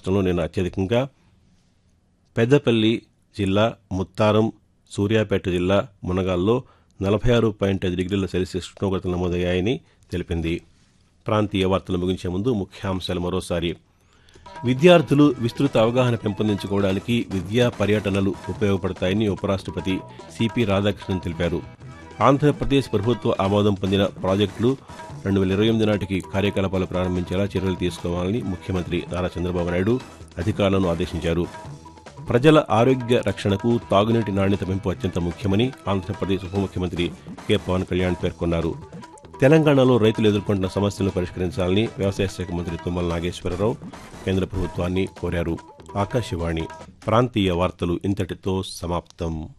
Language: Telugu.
రాష్ట్రంలో నిన్న అత్యధికంగా పెద్దపల్లి జిల్లా ముత్తారం సూర్యాపేట జిల్లా మునగాల్లో నలభై ఆరు పాయింట్ ఐదు డిగ్రీల సెల్సియస్ ఉష్ణోగ్రతలు నమోదయ్యాయని తెలిపింది ప్రాంతీయ వార్తలు ముగించే ముందు ముఖ్యాంశాలు మరోసారి విద్యార్థులు విస్తృత అవగాహన పెంపొందించుకోవడానికి విద్యా పర్యటనలు ఉపయోగపడతాయని ఉపరాష్ట్రపతి సిపి రాధాకృష్ణన్ తెలిపారు ఆంధ్రప్రదేశ్ ప్రభుత్వ ఆమోదం పొందిన ప్రాజెక్టులు రెండు వేల ఇరవై ఎనిమిది నాటికి కార్యకలాపాలు ప్రారంభించేలా చర్యలు తీసుకోవాలని ముఖ్యమంత్రి నారా చంద్రబాబు నాయుడు అధికారులను ఆదేశించారు ప్రజల ఆరోగ్య రక్షణకు తాగునీటి నాణ్యత పెంపు అత్యంత ముఖ్యమని ఆంధ్రప్రదేశ్ ఉప ముఖ్యమంత్రి కె పవన్ కళ్యాణ్ పేర్కొన్నారు తెలంగాణలో రైతులు ఎదుర్కొంటున్న సమస్యలను పరిష్కరించాలని వ్యవసాయ శాఖ మంత్రి తుమ్మల నాగేశ్వరరావు కేంద్ర ప్రభుత్వాన్ని కోరారు ఆకాశవాణి ప్రాంతీయ వార్తలు ఇంతటితో సమాప్తం